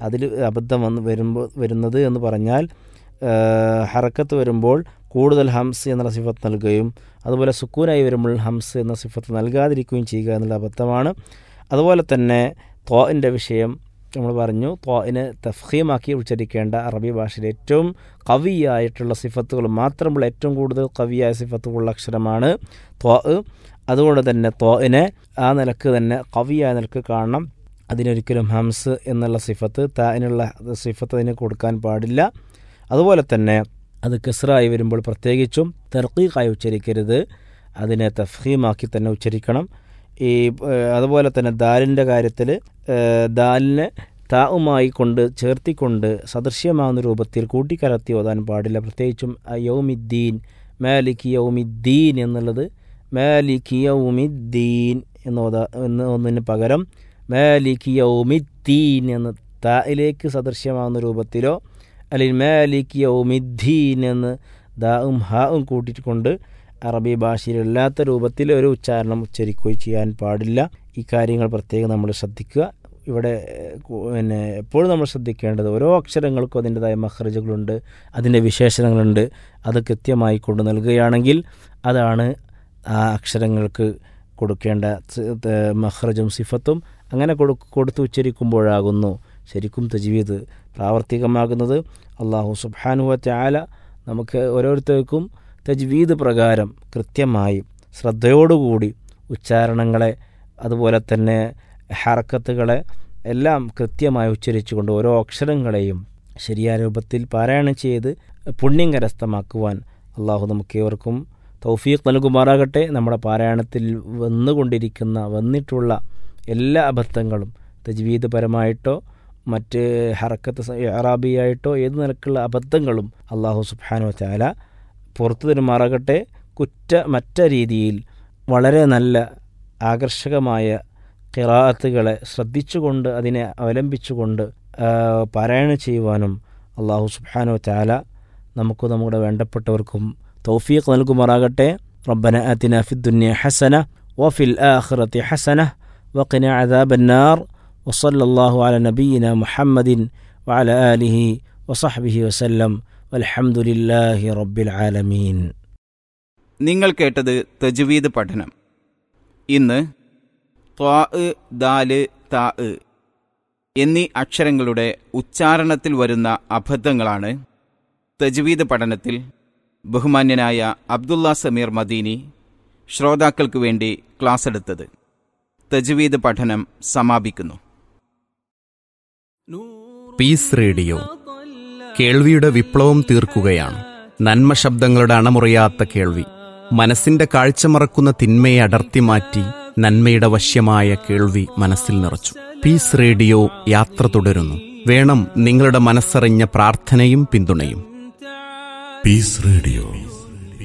അതിൽ അബദ്ധം വന്ന് വരുമ്പോൾ വരുന്നത് എന്ന് പറഞ്ഞാൽ ഹറക്കത്ത് വരുമ്പോൾ കൂടുതൽ ഹംസ് എന്നുള്ള സിഫത്ത് നൽകുകയും അതുപോലെ സുക്കൂനായി വരുമ്പോൾ ഹംസ് എന്ന സിഫത്ത് നൽകാതിരിക്കുകയും ചെയ്യുക എന്നുള്ള അബദ്ധമാണ് അതുപോലെ തന്നെ ത്വാഇൻ്റെ വിഷയം നമ്മൾ പറഞ്ഞു ത്വാഇനെ തഫീമാക്കി ഉച്ചരിക്കേണ്ട അറബി ഭാഷയിൽ ഏറ്റവും കവിയായിട്ടുള്ള സിഫത്തുകൾ മാത്രമുള്ള ഏറ്റവും കൂടുതൽ കവിയായ സിഫത്തുകളുള്ള അക്ഷരമാണ് ത്വാ അതുകൊണ്ട് തന്നെ ത്വാഇനെ ആ നിലക്ക് തന്നെ കവിയായ നിലക്ക് കാണണം അതിനൊരിക്കലും ഹംസ് എന്നുള്ള സിഫത്ത് താനുള്ള സിഫത്ത് അതിന് കൊടുക്കാൻ പാടില്ല അതുപോലെ തന്നെ അത് കെസ്റായി വരുമ്പോൾ പ്രത്യേകിച്ചും തെർക്കീഖായി ഉച്ചരിക്കരുത് അതിനെ തഫീമാക്കി തന്നെ ഉച്ചരിക്കണം ഈ അതുപോലെ തന്നെ ദാലിൻ്റെ കാര്യത്തിൽ ദാലിനെ താവുമായി കൊണ്ട് ചേർത്തിക്കൊണ്ട് സദൃശ്യമാകുന്ന രൂപത്തിൽ കൂട്ടിക്കലർത്തി ഓതാൻ പാടില്ല പ്രത്യേകിച്ചും യൗമിദ്ദീൻ മാലിക് യൗമിദ്ദീൻ എന്നുള്ളത് മാലിക് യൗമിദ്ദീൻ എന്നോതാ എന്ന് ഒന്നിന് പകരം മാലിക് യൗമിദ്ദീൻ എന്ന് തായിലേക്ക് സദൃശ്യമാകുന്ന രൂപത്തിലോ അല്ലെങ്കിൽ മാലിക് യൗമിദ്ദീൻ എന്ന് ദാവും ഹാവും കൂട്ടിക്കൊണ്ട് അറബി ഭാഷയിലല്ലാത്ത രൂപത്തിൽ ഒരു ഉച്ചാരണം ഉച്ചരിക്കുകയോ ചെയ്യാൻ പാടില്ല ഈ കാര്യങ്ങൾ പ്രത്യേകം നമ്മൾ ശ്രദ്ധിക്കുക ഇവിടെ പിന്നെ എപ്പോഴും നമ്മൾ ശ്രദ്ധിക്കേണ്ടത് ഓരോ അക്ഷരങ്ങൾക്കും അതിൻ്റെതായ മഹ്റജുകളുണ്ട് അതിൻ്റെ വിശേഷണങ്ങളുണ്ട് അത് കൃത്യമായി കൊണ്ടു നൽകുകയാണെങ്കിൽ അതാണ് ആ അക്ഷരങ്ങൾക്ക് കൊടുക്കേണ്ട മഹ്റജും സിഫത്തും അങ്ങനെ കൊടു കൊടുത്ത് ഉച്ചരിക്കുമ്പോഴാകുന്നു ശരിക്കും തജ്വീദ് പ്രാവർത്തികമാകുന്നത് അള്ളാഹു സുബാനുവ ചാല നമുക്ക് ഓരോരുത്തർക്കും തജ്വീദ് പ്രകാരം കൃത്യമായി ശ്രദ്ധയോടുകൂടി ഉച്ചാരണങ്ങളെ അതുപോലെ തന്നെ ഹറക്കത്തുകളെ എല്ലാം കൃത്യമായി ഉച്ചരിച്ചുകൊണ്ട് ഓരോ അക്ഷരങ്ങളെയും ശരിയായ രൂപത്തിൽ പാരായണം ചെയ്ത് പുണ്യം കരസ്ഥമാക്കുവാൻ അള്ളാഹു നമുക്ക് ഏവർക്കും തൗഫീഖ് നൽകുമാറാകട്ടെ നമ്മുടെ പാരായണത്തിൽ വന്നുകൊണ്ടിരിക്കുന്ന വന്നിട്ടുള്ള എല്ലാ അബദ്ധങ്ങളും തജ്വീദ് പരമായിട്ടോ മറ്റ് ഹറക്കത്ത് അറാബിയായിട്ടോ ഏത് നിലക്കുള്ള അബദ്ധങ്ങളും അള്ളാഹു സുബാനു ചാല പുറത്തു തരുമാറാകട്ടെ കുറ്റ മറ്റ രീതിയിൽ വളരെ നല്ല ആകർഷകമായ കിറാത്തുകളെ ശ്രദ്ധിച്ചുകൊണ്ട് അതിനെ അവലംബിച്ചുകൊണ്ട് പാരായണം ചെയ്യുവാനും അള്ളാഹു സുബാനോ ചാല നമുക്ക് നമ്മുടെ വേണ്ടപ്പെട്ടവർക്കും തൗഫീഖ് നൽകുമാറാകട്ടെ റബ്ബന ആതിന ഫിദ്ദുന്യ ഹസന വഫിൽ ആഖിറതി ഹസന വഖിന അദാബന്നാർ وصلى الله على نبينا محمد وعلى آله وصحبه وسلم والحمد لله رب العالمين നിങ്ങൾ കേട്ടത് തജ്വീദ് പഠനം ഇന്ന് ത്വാ ദാല് താ എന്നീ അക്ഷരങ്ങളുടെ ഉച്ചാരണത്തിൽ വരുന്ന അബദ്ധങ്ങളാണ് തജ്വീദ് പഠനത്തിൽ ബഹുമാന്യനായ അബ്ദുള്ള സമീർ മദീനി ശ്രോതാക്കൾക്ക് വേണ്ടി ക്ലാസ് എടുത്തത് തജ്വീദ് പഠനം സമാപിക്കുന്നു പീസ് റേഡിയോ കേൾവിയുടെ വിപ്ലവം തീർക്കുകയാണ് നന്മ ശബ്ദങ്ങളുടെ അണമുറിയാത്ത കേൾവി മനസ്സിന്റെ കാഴ്ച മറക്കുന്ന തിന്മയെ അടർത്തി മാറ്റി നന്മയുടെ വശ്യമായ കേൾവി മനസ്സിൽ നിറച്ചു പീസ് റേഡിയോ യാത്ര തുടരുന്നു വേണം നിങ്ങളുടെ മനസ്സറിഞ്ഞ പ്രാർത്ഥനയും പിന്തുണയും പീസ് റേഡിയോ